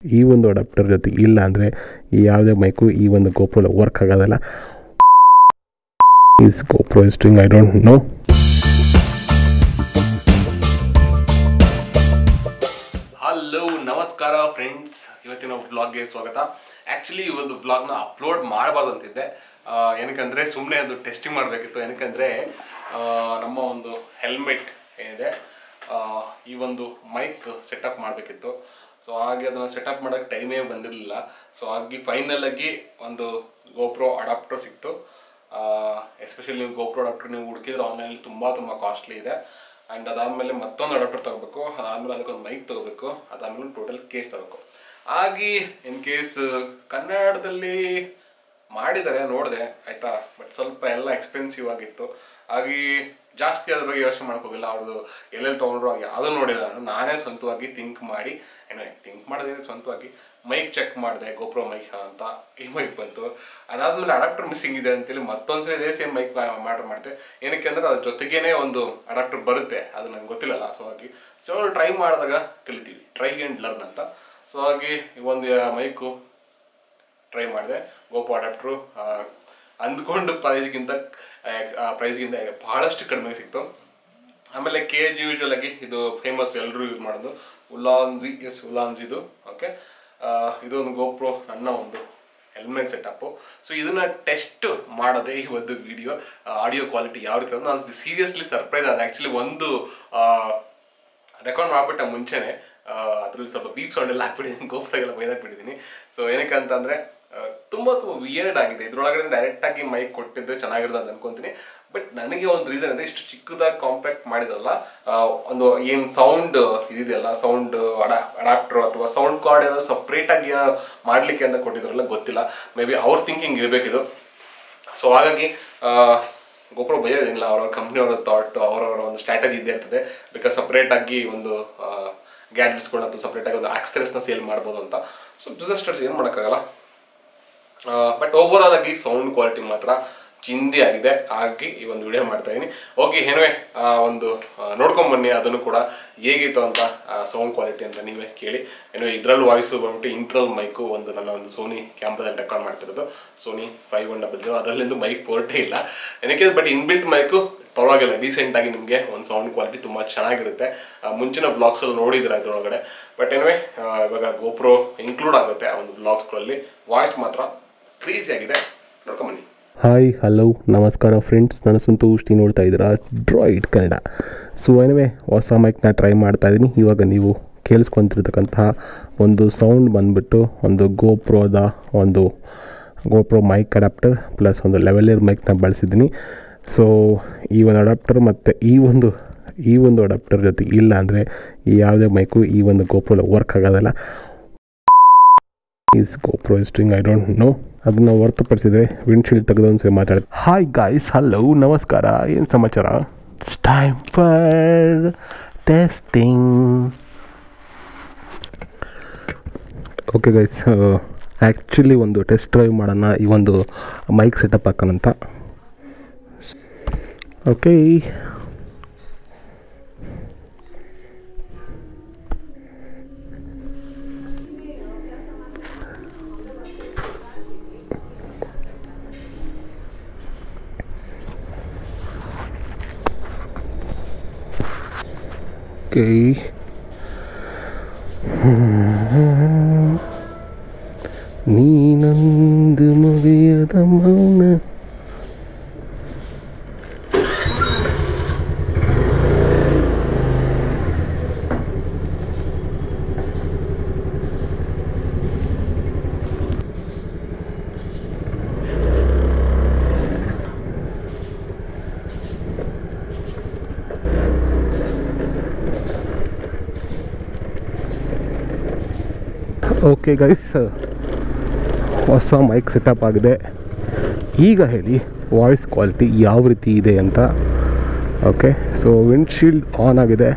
ಈ ಒಂದು ಅಡಾಪ್ಟರ್ ಜೊತೆ ಇಲ್ಲ ಅಂದರೆ ಯಾವುದೇ ಮೈಕು ಈ ಒಂದು ಗೋಪ್ರೋ ವರ್ಕ್ ಆಗೋದಿಲ್ಲ is GoPro is doing I don't know hello ನಮಸ್ಕಾರ ಫ್ರೆಂಡ್ಸ್ ಇವತ್ತಿನ ವ್ಲಾಗ್ಗೆ ಸ್ವಾಗತ ಆ್ಯಕ್ಚುಲಿ ಇವತ್ತು ವ್ಲಾಗ್ನ ಅಪ್ಲೋಡ್ ಮಾಡಬಾರ್ದು ಅಂತಿದ್ದೆ ಆ, ಏನಕ್ಕಂದ್ರೆ ಸುಮ್ಮನೆ ಅದು ಟೆಸ್ಟಿಂಗ್ ಮಾಡಬೇಕಿತ್ತು ಏನಕ್ಕಂದ್ರೆ ಆ, ನಮ್ಮ ಒಂದು ಹೆಲ್ಮೆಟ್ ಏನಿದೆ ಆ, ಈ ಒಂದು ಮೈಕ್ ಸೆಟಪ್ ಮಾಡಬೇಕಿತ್ತು ಸೊ ಹಾಗೆ ಅದನ್ನು ಸೆಟಪ್ ಮಾಡೋಕ್ಕೆ ಟೈಮೇ ಬಂದಿರಲಿಲ್ಲ ಸೊ ಹಾಗೆ ಫೈನಲ್ ಆಗಿ ಒಂದು ಗೋಪ್ರೋ ಅಡಾಪ್ಟರ್ ಸಿಕ್ತು ಎಸ್ಪೆಷಲಿ ನೀವು ಗೋಪ್ರೋ ಅಡಾಪ್ಟರ್ ನೀವು ಹುಡುಕಿದ್ರೆ ಆನ್ಲೈನಲ್ಲಿ ತುಂಬ ತುಂಬ ಕಾಸ್ಟ್ಲಿ ಇದೆ ಆ್ಯಂಡ್ ಅದಾದಮೇಲೆ ಮತ್ತೊಂದು ಅಡಾಪ್ಟರ್ ತಗೋಬೇಕು ಅದಾದಮೇಲೆ ಅದಕ್ಕೊಂದು ಮೈಕ್ ತಗೋಬೇಕು ಅದಾದಮೇಲೆ ಟೋಟಲ್ ಕೇಸ್ ತಗೋಬೇಕು ಆಗಿ ಇನ್ ಕೇಸ್ ಕನ್ನಡದಲ್ಲಿ ಮಾಡಿದ್ದಾರೆ ನೋಡಿದೆ ಆಯ್ತಾ ಬಟ್ ಸ್ವಲ್ಪ ಎಲ್ಲ ಎಕ್ಸ್ಪೆನ್ಸಿವ್ ಆಗಿತ್ತು ಹಾಗೆ ಜಾಸ್ತಿ ಅದ್ರ ಬಗ್ಗೆ ಯೋಚನೆ ಮಾಡ್ಕೋಗಿಲ್ಲ ಅವ್ರದ್ದು ಎಲ್ಲೆಲ್ಲಿ ತೊಗೊಂಡ್ರು ಹಾಗೆ ಅದು ನೋಡಿಲ್ಲ ನಾನು ನಾನೇ ಸ್ವಂತವಾಗಿ ಥಿಂಕ್ ಮಾಡಿ ಏನೋ ಥಿಂಕ್ ಮಾಡಿದ್ರೆ ಸ್ವಂತವಾಗಿ ಮೈಕ್ ಚೆಕ್ ಮಾಡಿದೆ ಗೋಪ್ರೋ ಮೈಕ್ ಅಂತ ಈ ಮೈಕ್ ಬಂತು ಅದಾದ್ಮೇಲೆ ಅಡಾಪ್ಟರ್ ಮಿಸ್ಸಿಂಗ್ ಇದೆ ಅಂತೇಳಿ ಮತ್ತೊಂದ್ಸರಿ ಇದೇ ಸೇಮ್ ಮೈಕ್ ಮಾಡ್ರ್ ಮಾಡಿದೆ ಏನಕ್ಕೆ ಅಂದ್ರೆ ಅದ್ರ ಜೊತೆಗೇನೆ ಒಂದು ಅಡಾಪ್ಟರ್ ಬರುತ್ತೆ ಅದು ನಂಗೆ ಗೊತ್ತಿಲ್ಲಲ್ಲ ಸೊ ಹಾಗೆ ಸೊ ಟ್ರೈ ಮಾಡಿದಾಗ ಕಲಿತೀವಿ ಟ್ರೈ ಆ್ಯಂಡ್ ಲರ್ನ್ ಅಂತ ಸೊ ಹಾಗೆ ಈ ಒಂದು ಮೈಕು ಟ್ರೈ ಮಾಡಿದೆ ಗೋಪೋ ಅಡಾಪ್ಟ್ರು ಅಂದ್ಕೊಂಡು ಪ್ರೈಸ್ಗಿಂತ ಪ್ರೈಸ್ಗಿಂತ ಬಹಳಷ್ಟು ಕಡಿಮೆ ಸಿಕ್ತು ಆಮೇಲೆ ಕೆ ಜಿ ಯೂಶುವಲ್ ಆಗಿ ಇದು ಫೇಮಸ್ ಎಲ್ಲರೂ ಯೂಸ್ ಮಾಡೋದು ಉಲಾನ್ಜಿ ಎಸ್ ಉಲಾನ್ಜಿದು ಓಕೆ ಇದು ಒಂದು ಗೋಪ್ರೋ ನನ್ನ ಒಂದು ಹೆಲ್ಮೆಟ್ ಸೆಟಪ್ಪು ಸೊ ಇದನ್ನ ಟೆಸ್ಟ್ ಮಾಡೋದೇ ಈ ಒಂದು ವಿಡಿಯೋ ಆಡಿಯೋ ಕ್ವಾಲಿಟಿ ಯಾವ ರೀತಿ ಅಂತ ನಾನು ಸೀರಿಯಸ್ಲಿ ಸರ್ಪ್ರೈಸ್ ಆದ ಆ್ಯಕ್ಚುಲಿ ಒಂದು ರೆಕಾರ್ಡ್ ಮಾಡ್ಬಿಟ್ಟೆ ಮುಂಚೆನೆ ಅದ್ರಲ್ಲಿ ಸ್ವಲ್ಪ ಬೀಪ್ ಸೌಂಡ್ ಎಲ್ಲ ಹಾಕ್ಬಿಟ್ಟಿದ್ದೀನಿ ಗೋಪ್ರಾಗೆಲ್ಲ ಬೈದಾಕ್ಬಿಟ್ಟಿದ್ದೀನಿ ಸೊ ಏನಕ್ಕೆ ಅಂತಂದ್ರೆ ಆ, ತುಂಬಾ ತುಂಬಾ ವಿಯರ್ಡ್ ಆಗಿದೆ ಇದ್ರೊಳಗಡೆ ಡೈರೆಕ್ಟ್ ಆಗಿ ಮೈಕ್ ಕೊಟ್ಟಿದ್ರೆ ಚೆನ್ನಾಗಿರೋದು ಅಂತ ಅನ್ಕೊಂತೀನಿ ಬಟ್ ನನಗೆ ಒಂದು ರೀಸನ್ ಇದೆ ಇಷ್ಟು ಚಿಕ್ಕದಾಗಿ ಕಾಂಪ್ಯಾಕ್ಟ್ ಮಾಡಿದ್ರಲ್ಲ ಆ, ಒಂದು ಏನ್ ಸೌಂಡ್ ಇದೆಯಲ್ಲ ಸೌಂಡ್ ಅಡಾಪ್ಟರ್ ಅಥವಾ ಸೌಂಡ್ ಕಾರ್ಡ್ ಏನಾದ್ರು ಸಪ್ರೇಟ್ ಆಗಿ ಏನೋ ಮಾಡ್ಲಿಕ್ಕೆ ಅಂತ ಕೊಟ್ಟಿದ್ರಲ್ಲ ಗೊತ್ತಿಲ್ಲ ಮೇ ಬಿ ಅವ್ರ ಥಿಂಕಿಂಗ್ ಇರಬೇಕಿದು ಸೊ ಹಾಗಾಗಿ ಗೋಪ್ರೋ ಬೈಯೋದಿಲ್ಲ ಅವರ ಕಂಪ್ನಿಯವರ ಥಾಟ್ ಅವರವರ ಒಂದು ಸ್ಟ್ರಾಟಜಿ ಇದ್ದೇ ಇರ್ತದೆ ಬಿಕಾಸ್ ಸಪ್ರೇಟ್ ಆಗಿ ಒಂದು ಗ್ಯಾಡ್ಜೆಟ್ಸ್ಗಳನ್ನ ಅಥವಾ ಸಪ್ರೇಟ್ ಆಗಿ ಒಂದು ಆಕ್ಸರೀಸ್ನ ಸೇಲ್ ಮಾಡ್ಬೋದು ಅಂತ ಸೊ ಬಿಸ್ನೆಸ್ ಸ್ಟ್ರಾಟಜಿ ಏನು ಮಾಡೋಕ್ಕಾಗಲ್ಲ ಬಟ್ ಓವರ್ ಆಲ್ ಆಗಿ ಸೌಂಡ್ ಕ್ವಾಲಿಟಿ ಮಾತ್ರ ಚಿಂದಿ ಆಗಿದೆ ಹಾಗಾಗಿ ಈ ಒಂದು ವಿಡಿಯೋ ಮಾಡ್ತಾ ಇದೀನಿ ಓಕೆ ಏನುವೆ ಒಂದು ನೋಡ್ಕೊಂಡ್ ಬನ್ನಿ ಅದನ್ನು ಕೂಡ ಹೇಗಿತ್ತು ಅಂತ ಸೌಂಡ್ ಕ್ವಾಲಿಟಿ ಅಂತ ನೀವೇ ಕೇಳಿ ಏನೋ ಇದ್ರಲ್ಲಿ ವಾಯ್ಸ್ ಬಂದ್ಬಿಟ್ಟು ಇಂಟ್ರಲ್ ಮೈಕು ಒಂದು ನನ್ನ ಒಂದು ಸೋನಿ ಕ್ಯಾಮ್ರಾದಲ್ಲಿ ರೆಕಾರ್ಡ್ ಮಾಡ್ತಿರೋದು Sony five one double zero ಅದರಲ್ಲಿಂದು ಮೈಕ್ ಪೋರ್ಟೇ ಇಲ್ಲ ಏನಕ್ಕೆ ಬಟ್ ಇನ್ಬಿಲ್ಟ್ ಮೈಕು ಪರವಾಗಿಲ್ಲ ಡಿಸೆಂಟ್ ಆಗಿ ನಿಮಗೆ ಒಂದು ಸೌಂಡ್ ಕ್ವಾಲಿಟಿ ತುಂಬ ಚೆನ್ನಾಗಿರುತ್ತೆ ಆ, ಮುಂಚಿನ ಬ್ಲಾಗ್ಸ್ ಅಲ್ಲಿ ನೋಡಿದ್ರೆ ಇದ್ರೊಳಗಡೆ ಬಟ್ ಏನುವೆ ಇವಾಗ ಗೋಪ್ರೋ ಇನ್ಕ್ಲೂಡ್ ಆಗುತ್ತೆ ಆ ಒಂದು ಬ್ಲಾಗ್ಸ್ಗಳಲ್ಲಿ ವಾಯ್ಸ್ ಮಾತ್ರ ಕ್ರೇಜಿ ಆಗಿದೆ ನೋಡ್ಕೊಂಬನ್ನಿ ಹಾಯ್ ಹಲೋ ನಮಸ್ಕಾರ ಫ್ರೆಂಡ್ಸ್ ನಾನು ಸಂತೋಷ್ ನೀವು ನೋಡ್ತಾ ಇದ್ದೀರಾ ಡ್ರಾಯ್ಡ್ ಕನ್ನಡ ಸೊ ಏನಿವೆ ಹೊಸ ಮೈಕ್ನ ಟ್ರೈ ಮಾಡ್ತಾ ಇದ್ದೀನಿ ಇವಾಗ ನೀವು ಕೇಳಿಸ್ಕೊತಿರ್ತಕ್ಕಂತಹ ಒಂದು ಸೌಂಡ್ ಬಂದ್ಬಿಟ್ಟು ಒಂದು ಗೋಪ್ರೋದ ಒಂದು ಗೋಪ್ರೋ ಮೈಕ್ ಅಡಾಪ್ಟರ್ ಪ್ಲಸ್ ಒಂದು ಲೆವೆಲಿಯರ್ ಮೈಕ್ನ ಬಳಸಿದ್ದೀನಿ ಸೊ ಈ ಒಂದು ಅಡಾಪ್ಟರ್ ಮತ್ತು ಈ ಒಂದು ಈ ಒಂದು ಅಡಾಪ್ಟರ್ ಜೊತೆ ಇಲ್ಲ ಅಂದರೆ ಯಾವುದೇ ಮೈಕು ಈ ಒಂದು ಗೋಪ್ರೋ ವರ್ಕ್ ಆಗೋದಿಲ್ಲ is GoPro is doing I don't know ಅದನ್ನು ಹೊರತುಪಡಿಸಿದ್ರೆ ವಿಂಡ್ಶೀಲ್ಡ್ ತೆಗೆದು ಒಂದ್ಸರಿ ಮಾತಾಡಿದೆ ಹಾಯ್ ಗಾಯ್ಸ್ ಹಲೋ ನಮಸ್ಕಾರ ಏನು ಸಮಾಚಾರ it's time for testing okay guys actually ಒಂದು ಟೆಸ್ಟ್ ಡ್ರೈವ್ ಮಾಡೋಣ ಈ ಒಂದು ಮೈಕ್ ಸೆಟಪ್ ಹಾಕೋಣಂತ ಓಕೆ ಓಕೆ ನೀನೊಂದು ಮುಗಿಯದ ಮೌನ ಓಕೆ ಗೈಸ್ ಹೊಸ ಮೈಕ್ ಸೆಟಪ್ ಆಗಿದೆ ಈಗ ಹೇಳಿ ವಾಯ್ಸ್ ಕ್ವಾಲಿಟಿ ಯಾವ ರೀತಿ ಇದೆ ಅಂತ ಓಕೆ ಸೊ ವಿಂಡ್ಶೀಲ್ಡ್ ಆನ್ ಆಗಿದೆ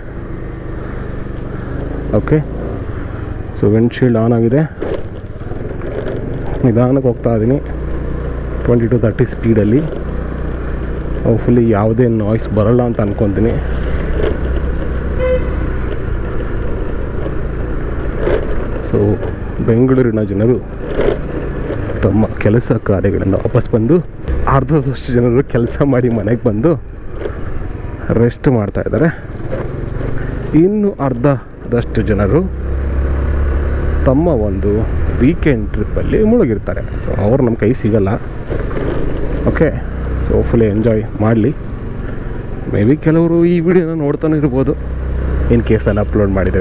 ಓಕೆ ಸೊ ವಿಂಡ್ಶೀಲ್ಡ್ ಆನ್ ಆಗಿದೆ ನಿಧಾನಕ್ಕೆ ಹೋಗ್ತಾ ಇದ್ದೀನಿ ಟ್ವೆಂಟಿ ಟು ತರ್ಟಿ ಸ್ಪೀಡಲ್ಲಿ ಹೋಪ್ಫುಲಿ ಯಾವುದೇ ನಾಯ್ಸ್ ಬರಲ್ಲ ಅಂತ ಅಂದ್ಕೊತೀನಿ ಸೊ ಬೆಂಗಳೂರಿನ ಜನರು ತಮ್ಮ ಕೆಲಸ ಕಾರ್ಯಗಳಿಂದ ವಾಪಸ್ ಬಂದು ಅರ್ಧದಷ್ಟು ಜನರು ಕೆಲಸ ಮಾಡಿ ಮನೆಗೆ ಬಂದು ರೆಸ್ಟ್ ಮಾಡ್ತಾ ಇದ್ದಾರೆ ಇನ್ನು ಅರ್ಧದಷ್ಟು ಜನರು ತಮ್ಮ ಒಂದು ವೀಕೆಂಡ್ ಟ್ರಿಪ್ಪಲ್ಲಿ ಮುಳುಗಿರ್ತಾರೆ ಸೊ ಅವ್ರು ನಮ್ಮ ಕೈ ಸಿಗಲ್ಲ ಓಕೆ ಸೊ ಫುಲ್ ಎಂಜಾಯ್ ಮಾಡಲಿ ಮೇ ಬಿ ಕೆಲವರು ಈ ವಿಡಿಯೋನ ನೋಡ್ತಾನೆ ಇರ್ಬೋದು ಇನ್ ಕೇಸಲ್ಲಿ ಅಪ್ಲೋಡ್ ಮಾಡಿದರೆ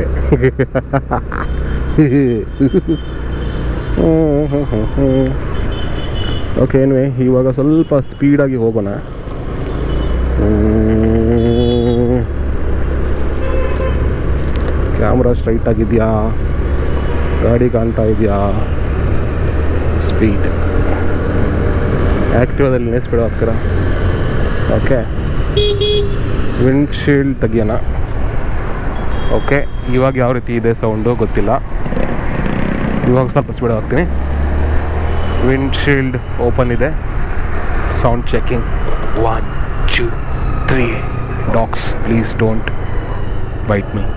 ಓಕೆ ಏನ್ವೇ ಇವಾಗ ಸ್ವಲ್ಪ ಸ್ಪೀಡಾಗಿ ಹೋಗೋಣ ಕ್ಯಾಮ್ರಾ ಸ್ಟ್ರೈಟ್ ಆಗಿದೆಯಾ ಗಾಡಿ ಕಾಣ್ತಾ ಇದೆಯಾ ಸ್ಪೀಡ್ ಆ್ಯಕ್ಟಿವಾದಲ್ಲಿ ಇನ್ನೇ ಸ್ಪೀಡ್ ಹೋಗ್ತೀರಾ ಓಕೆ ವಿಂಡ್ಶೀಲ್ಡ್ ತೆಗಿಯೋಣ ಓಕೆ ಇವಾಗ ಯಾವ ರೀತಿ ಇದೆ ಸೌಂಡು ಗೊತ್ತಿಲ್ಲ ಇವಾಗ ಸ್ವಲ್ಪ ಸ್ಪೀಡ್ ಹೋಗ್ತೀನಿ ವಿಂಡ್ಶೀಲ್ಡ್ ಓಪನ್ ಇದೆ sound checking one two three dogs please don't bite me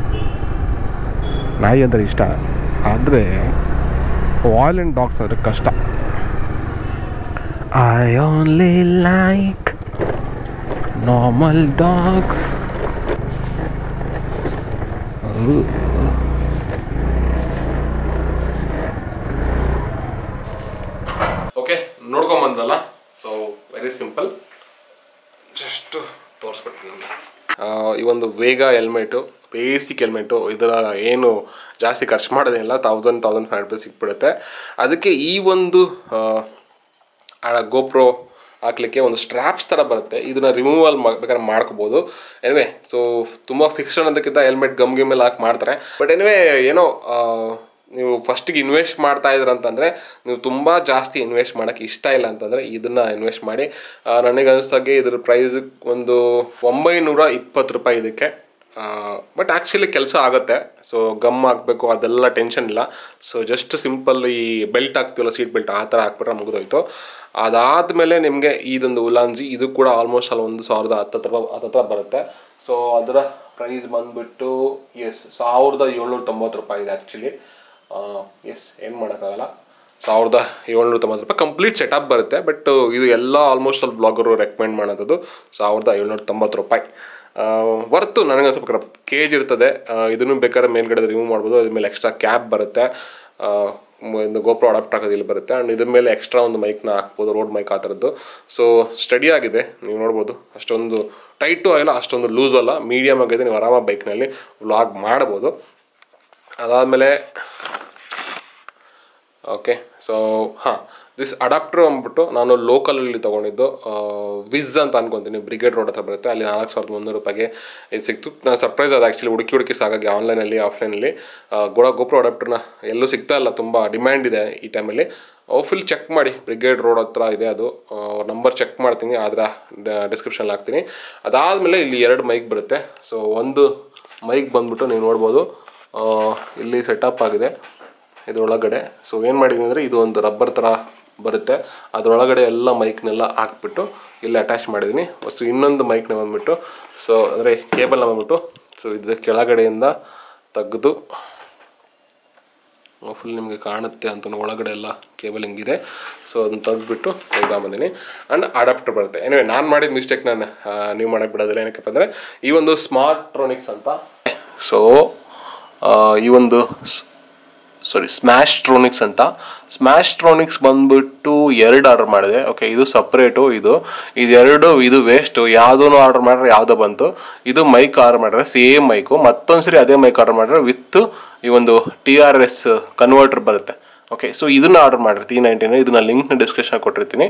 ನಾಯಿ ಅಂದರೆ ಇಷ್ಟ ಆದರೆ ವಾಯ್ಲೆಂಟ್ ಡಾಗ್ಸ್ ಅಂದರೆ ಕಷ್ಟ I only like normal dogs okay ನೋಡ್ಕೊಂಬಂದ್ರಲ್ಲ ಸೊ ವೆರಿ ಸಿಂಪಲ್ ಜಸ್ಟ್ ತೋರಿಸ್ಬಿಡ್ತೀನಿ ನಿಮಗೆ ಈ ಒಂದು ವೇಗ ಹೆಲ್ಮೆಟು ಬೇಸಿಕ್ ಹೆಲ್ಮೆಟು ಇದರ ಏನು ಜಾಸ್ತಿ ಖರ್ಚು ಮಾಡೋದೇನಿಲ್ಲ ತೌಸಂಡ್ ತೌಸಂಡ್ ಫೈವ್ ಹಂಡ್ರೆಡ್ ಸಿಕ್ಬಿಡುತ್ತೆ ಅದಕ್ಕೆ ಈ ಒಂದು ಗೋಪ್ರೋ ಹಾಕ್ಲಿಕ್ಕೆ ಒಂದು ಸ್ಟ್ರ್ಯಾಪ್ಸ್ ಥರ ಬರುತ್ತೆ ಇದನ್ನ ರಿಮೂವಲ್ ಬೇಕಾದ್ರೆ ಮಾಡ್ಕೋಬೋದು ಎನಿವೆ ಸೊ ತುಂಬ ಫಿಕ್ಸ್ ಅನ್ನೋದಕ್ಕಿಂತ ಹೆಲ್ಮೆಟ್ ಗಮ್ ಗಿಮ್ ಎಲ್ಲ ಹಾಕಿ ಮಾಡ್ತಾರೆ ಬಟ್ ಎನಿವೆ ಏನೋ ಆ, ನೀವು ಫಸ್ಟಿಗೆ ಇನ್ವೆಸ್ಟ್ ಮಾಡ್ತಾ ಇದ್ರ ಅಂತಂದರೆ ನೀವು ತುಂಬ ಜಾಸ್ತಿ ಇನ್ವೆಸ್ಟ್ ಮಾಡೋಕ್ಕೆ ಇಷ್ಟ ಇಲ್ಲ ಅಂತಂದರೆ ಇದನ್ನು ಇನ್ವೆಸ್ಟ್ ಮಾಡಿ ಆ, ನನಗೆ ಅನಿಸ್ದಾಗೆ ಇದ್ರ ಪ್ರೈಸ್ ಒಂದು ಒಂಬೈನೂರ ಇಪ್ಪತ್ತು ರೂಪಾಯಿ ಇದಕ್ಕೆ ಬಟ್ ಆ್ಯಕ್ಚುಲಿ ಕೆಲಸ ಆಗುತ್ತೆ ಸೊ ಗಮ್ ಹಾಕಬೇಕು ಅದೆಲ್ಲ ಟೆನ್ಷನ್ ಇಲ್ಲ ಸೊ ಜಸ್ಟ್ ಸಿಂಪಲ್ ಈ ಬೆಲ್ಟ್ ಹಾಕ್ತೀವಲ್ಲ ಸೀಟ್ ಬೆಲ್ಟ್ ಆ ಥರ ಹಾಕ್ಬಿಟ್ರೆ ಮುಗಿದೋಯ್ತು ಅದಾದಮೇಲೆ ನಿಮಗೆ ಇದೊಂದು ಉಲಾನ್ಜಿ ಇದು ಕೂಡ ಆಲ್ಮೋಸ್ಟ್ ಅಲ್ಲಿ ಒಂದು ಸಾವಿರದ ಹತ್ತತ್ರ ಹತ್ತತ್ರ ಬರುತ್ತೆ ಸೊ ಅದರ ಪ್ರೈಸ್ ಬಂದ್ಬಿಟ್ಟು ಎಸ್ ಸಾವಿರದ ಏಳ್ನೂರ ತೊಂಬತ್ತು ರೂಪಾಯಿ ಇದೆ ಆ್ಯಕ್ಚುಲಿ ಎಸ್ ಏನು ಮಾಡೋಕ್ಕಾಗಲ್ಲ ಸಾವಿರದ ಏಳ್ನೂರ ತೊಂಬತ್ತು ರೂಪಾಯಿ ಕಂಪ್ಲೀಟ್ ಸೆಟಪ್ ಬರುತ್ತೆ ಬಟ್ ಇದು ಎಲ್ಲ ಆಲ್ಮೋಸ್ಟ್ ಅಲ್ಲಿ ಬ್ಲಾಗರು ರೆಕಮೆಂಡ್ ಮಾಡೋದು ಸಾವಿರದ ಏಳ್ನೂರ ತೊಂಬತ್ತು ರೂಪಾಯಿ ವರ್ತು ನನಗೆ ಸ್ವಲ್ಪ ಕೇಜ್ ಇರ್ತದೆ ಆ, ಇದನ್ನು ಬೇಕಾದ್ರೆ ಮೇಲ್ಗಡೆ ರಿಮೂವ್ ಮಾಡ್ಬೋದು ಅದ್ರ ಮೇಲೆ ಎಕ್ಸ್ಟ್ರಾ ಕ್ಯಾಪ್ ಬರುತ್ತೆ ಆ, ಮ- ಒಂದು ಗೋಪ್ರೋ ಅಡಾಪ್ಟ್ ಆಗೋದು ಇಲ್ಲಿ ಬರುತ್ತೆ ಆ್ಯಂಡ್ ಇದ್ರ ಮೇಲೆ ಎಕ್ಸ್ಟ್ರಾ ಒಂದು ಮೈಕ್ನ ಹಾಕ್ಬೋದು ರೋಡ್ ಮೈಕ್ ಆ ಥರದ್ದು ಸೊ ಸ್ಟಡಿ ಆಗಿದೆ ನೀವು ನೋಡ್ಬೋದು ಅಷ್ಟೊಂದು ಟೈಟು ಆಗಿಲ್ಲ ಅಷ್ಟೊಂದು ಲೂಸು ಅಲ್ಲ ಮೀಡಿಯಮ್ ಆಗಿದೆ ನೀವು ಆರಾಮಾಗಿ ಬೈಕ್ನಲ್ಲಿ ವ್ಲಾಗ್ ಮಾಡ್ಬೋದು ಅದಾದಮೇಲೆ ಓಕೆ ಸೊ ಹಾಂ ದಿಸ್ ಅಡಾಪ್ಟರ್ ಅಂದ್ಬಿಟ್ಟು ನಾನು ಲೋಕಲಲ್ಲಿ ತೊಗೊಂಡಿದ್ದು ವಿಸ್ ಅಂತ ಅನ್ಕೊತೀನಿ ಬ್ರಿಗೇಡ್ ರೋಡ್ ಹತ್ರ ಬರುತ್ತೆ ಅಲ್ಲಿ ನಾಲ್ಕು ಸಾವಿರದ ಮುನ್ನೂರು ರೂಪಾಯಿಗೆ ಇದು ಸಿಕ್ತು ನಾನು ಸರ್ಪ್ರೈಸ್ ಅದು ಆ್ಯಕ್ಚುಲಿ ಹುಡುಕಿ ಹುಡುಕಿ ಸಾಕಾಗಿ ಆನ್ಲೈನಲ್ಲಿ ಆಫ್ಲೈನಲ್ಲಿ ಗೋಡ ಗೋಪ್ರೋ ಅಡಾಪ್ಟರ್ನ ಎಲ್ಲೂ ಸಿಗ್ತಾ ಇಲ್ಲ ತುಂಬ ಡಿಮ್ಯಾಂಡ್ ಇದೆ ಈ ಟೈಮಲ್ಲಿ ಫುಲ್ ಚೆಕ್ ಮಾಡಿ ಬ್ರಿಗೇಡ್ ರೋಡ್ ಹತ್ರ ಇದೆ ಅದು ನಂಬರ್ ಚೆಕ್ ಮಾಡ್ತೀನಿ ಅದರ ಡಿಸ್ಕ್ರಿಪ್ಷನ್ ಹಾಕ್ತೀನಿ ಅದಾದಮೇಲೆ ಇಲ್ಲಿ ಎರಡು ಮೈಕ್ ಬರುತ್ತೆ ಸೊ ಒಂದು ಮೈಕ್ ಬಂದ್ಬಿಟ್ಟು ನೀವು ನೋಡ್ಬೋದು ಆ, ಇಲ್ಲಿ ಸೆಟಪ್ ಆಗಿದೆ ಇದ್ರೊಳಗಡೆ ಸೊ ಏನು ಮಾಡಿದ್ದೀನಿ ಅಂದರೆ ಇದು ಒಂದು ರಬ್ಬರ್ ಥರ ಬರುತ್ತೆ ಅದರೊಳಗಡೆ ಎಲ್ಲ ಮೈಕ್ನೆಲ್ಲ ಹಾಕ್ಬಿಟ್ಟು ಇಲ್ಲಿ ಅಟ್ಯಾಚ್ ಮಾಡಿದ್ದೀನಿ ಸೊ ಇನ್ನೊಂದು ಮೈಕ್ನ ಬಂದ್ಬಿಟ್ಟು ಸೊ ಅಂದರೆ ಕೇಬಲ್ನ ಬಂದ್ಬಿಟ್ಟು ಸೊ ಇದು ಕೆಳಗಡೆಯಿಂದ ತೆಗೆದು ಫುಲ್ ನಿಮಗೆ ಕಾಣುತ್ತೆ ಅಂತ ಒಳಗಡೆ ಎಲ್ಲ ಕೇಬಲ್ ಹಿಂಗಿದೆ ಸೊ ಅದನ್ನ ತೆಗೆದ್ಬಿಟ್ಟು ಬಂದಿನಿ ಆ್ಯಂಡ್ ಅಡಾಪ್ಟರ್ ಬರುತ್ತೆ ಏನಿವೆ ನಾನು ಮಾಡಿದ ಮಿಸ್ಟೇಕ್ ನಾನು ಆ, ನೀವು ಮಾಡಕ್ಕೆ ಬಿಡೋದಿಲ್ಲ ಏನಕ್ಕೆ ಅಂದರೆ ಈ ಒಂದು ಸ್ಮಾರ್ಟ್ರೋನಿಕ್ಸ್ ಅಂತ ಸೊ ಈ ಒಂದು ಸಾರಿ ಸ್ಮ್ಯಾಶ್ಟ್ರೋನಿಕ್ಸ್ ಅಂತ ಸ್ಮ್ಯಾಶ್ಟ್ರೋನಿಕ್ಸ್ ಬಂದ್ಬಿಟ್ಟು ಎರಡು ಆರ್ಡರ್ ಮಾಡಿದೆ ಓಕೆ ಇದು ಸಪ್ರೇಟು ಇದು ಇದೆರಡು ಇದು ವೇಸ್ಟು ಯಾವುದೂ ಆರ್ಡರ್ ಮಾಡಿದ್ರೆ ಯಾವುದೋ ಬಂತು ಇದು ಮೈಕ್ ಆರ್ಡರ್ ಮಾಡಿದ್ರೆ ಸೇಮ್ ಮೈಕು ಮತ್ತೊಂದು ಸರಿ ಅದೇ ಮೈಕ್ ಆರ್ಡರ್ ಮಾಡಿದ್ರೆ ವಿತ್ ಈ ಒಂದು ಟಿ ಆರ್ ಎಸ್ ಕನ್ವರ್ಟರ್ ಬರುತ್ತೆ ಓಕೆ ಸೊ ಇದನ್ನ ಆರ್ಡರ್ ಮಾಡಿರಿ ಟಿ ನೈಂಟಿನ ಇದನ್ನ ಲಿಂಕ್ನ ಡಿಸ್ಕ್ರಿಪ್ಷನ್ ಕೊಟ್ಟಿರ್ತೀನಿ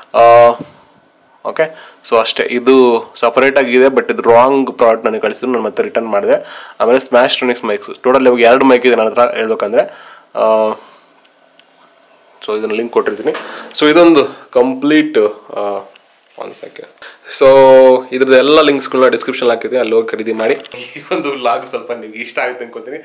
ಓಕೆ ಸೊ ಅಷ್ಟೇ ಇದು ಸಪರೇಟ್ ಆಗಿದೆ ಬಟ್ ಇದು ರಾಂಗ್ ಪ್ರಾಡಕ್ಟ್ ನನಗೆ ಕಳಿಸಿದ್ರು ನಾನು ಮತ್ತೆ ರಿಟರ್ನ್ ಮಾಡಿದೆ ಆಮೇಲೆ ಸ್ಮ್ಯಾಶ್ ಟ್ರೋನಿಕ್ಸ್ ಮೈಕ್ಸ್ ಟೋಟಲ್ ಇವಾಗ ಎರಡು ಮೈಕ್ ಇದೆ ನನ್ನ ಹತ್ರ ಹೇಳ್ಬೇಕಂದ್ರೆ ಸೊ ಇದನ್ನು ಲಿಂಕ್ ಕೊಟ್ಟಿರ್ತೀನಿ ಸೊ ಇದೊಂದು ಕಂಪ್ಲೀಟ್ ಒನ್ ಸೆಕೆಂಡ್ ಸೊ ಇದ್ರದ್ದು ಎಲ್ಲ ಲಿಂಕ್ಸ್ಗಳನ್ನ ಡಿಸ್ಕ್ರಿಪ್ಷನ್ ಹಾಕಿದ್ದೀನಿ ಅಲ್ಲಿ ಹೋಗಿ ಖರೀದಿ ಮಾಡಿ ಈ ಒಂದು ಲಾಗ್ ಸ್ವಲ್ಪ ನಿಮ್ಗೆ ಇಷ್ಟ ಆಗುತ್ತೆ ಅನ್ಕೋತೀನಿ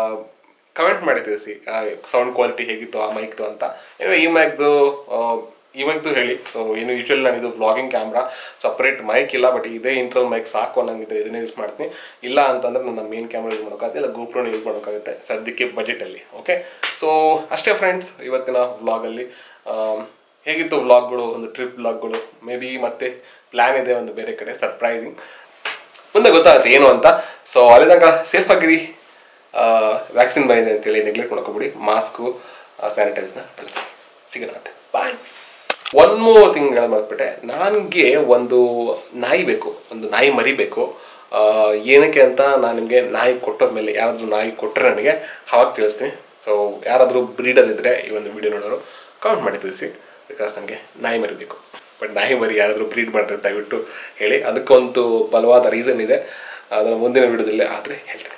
ಕಮೆಂಟ್ ಮಾಡಿ ತಿಳಿಸಿ ಸೌಂಡ್ ಕ್ವಾಲಿಟಿ ಹೇಗಿತ್ತು ಆ ಮೈಕ್ದು ಅಂತ ಏನಿವೆ ಈ ಮೈಕ್ದು ಇವಂತೂ ಹೇಳಿ ಸೊ ಏನು ಯೂಶುವಲಿ ನಾನು ಇದು ಬ್ಲಾಗಿಂಗ್ ಕ್ಯಾಮ್ರಾ ಸಪ್ರೇಟ್ ಮೈಕ್ ಇಲ್ಲ ಬಟ್ ಇದೇ ಇಂಟ್ರಲ್ ಮೈಕ್ ಸಾಕು ಅನ್ನಂಗಿದ್ರೆ ಇದನ್ನೇ ಯೂಸ್ ಮಾಡ್ತೀನಿ ಇಲ್ಲ ಅಂತಂದ್ರೆ ನನ್ನ ಮೇನ್ ಕ್ಯಾಮ್ರಾ ಯೂಸ್ ಮಾಡೋಕ್ಕಾಗುತ್ತೆ ಇಲ್ಲ GoPro ಯೂಸ್ ಮಾಡೋಕ್ಕಾಗುತ್ತೆ ಸದ್ಯಕ್ಕೆ ಬಜೆಟಲ್ಲಿ ಓಕೆ ಸೊ ಅಷ್ಟೇ ಫ್ರೆಂಡ್ಸ್ ಇವತ್ತಿನ ವ್ಲಾಗಲ್ಲಿ ಹೇಗಿತ್ತು ವ್ಲಾಗ್ಗಳು ಒಂದು ಟ್ರಿಪ್ ವ್ಲಾಗ್ಗಳು ಮೇ ಬಿ ಮತ್ತೆ ಪ್ಲ್ಯಾನ್ ಇದೆ ಒಂದು ಬೇರೆ ಕಡೆ ಸರ್ಪ್ರೈಸಿಂಗ್ ಮುಂದೆ ಗೊತ್ತಾಗುತ್ತೆ ಏನು ಅಂತ ಸೊ ಅಲ್ಲಿ ತನಕ ಸೇಫ್ ಆಗಿರಿ ವ್ಯಾಕ್ಸಿನ್ ಬಂದಿದೆ ಅಂತೇಳಿ ನೆಗ್ಲೆಕ್ಟ್ ಮಾಡ್ಕೊಬಿಡಿ ಮಾಸ್ಕು ಸ್ಯಾನಿಟೈಸ್ನ ಬಳಸಿ ಸಿಗೋಣ ಮತ್ತೆ ಬಾಯ್ ಒನ್ ಮೋರ್ ತಿಂಗ್ ಹೇಳ ಮಾಡ್ಬಿಟ್ಟೆ ನನಗೆ ಒಂದು ನಾಯಿ ಬೇಕು ಒಂದು ನಾಯಿ ಮರಿಬೇಕು ಆ, ಏನಕ್ಕೆ ಅಂತ ನಾನು ನಿಮಗೆ ನಾಯಿ ಕೊಟ್ಟೋದ್ಮೇಲೆ ಯಾರಾದರೂ ನಾಯಿ ಕೊಟ್ಟರೆ ನನಗೆ ಅವಾಗ ತಿಳಿಸ್ತೀನಿ ಸೊ ಯಾರಾದರೂ ಬ್ರೀಡರ್ ಇದ್ದರೆ ಈ ಒಂದು ವಿಡಿಯೋ ನೋಡೋರು ಕಮೆಂಟ್ ಮಾಡಿ ತಿಳಿಸಿ ಬಿಕಾಸ್ ನನಗೆ ನಾಯಿ ಮರಿಬೇಕು ಬಟ್ ನಾಯಿ ಮರಿ ಯಾರಾದರೂ ಬ್ರೀಡ್ ಮಾಡಿದ್ರೆ ದಯವಿಟ್ಟು ಹೇಳಿ ಅದಕ್ಕೊಂದು ಬಲವಾದ ರೀಸನ್ ಇದೆ ಅದನ್ನು ಮುಂದಿನ ವಿಡಿಯೋದಲ್ಲಿ ಆದರೆ ಹೇಳ್ತೀನಿ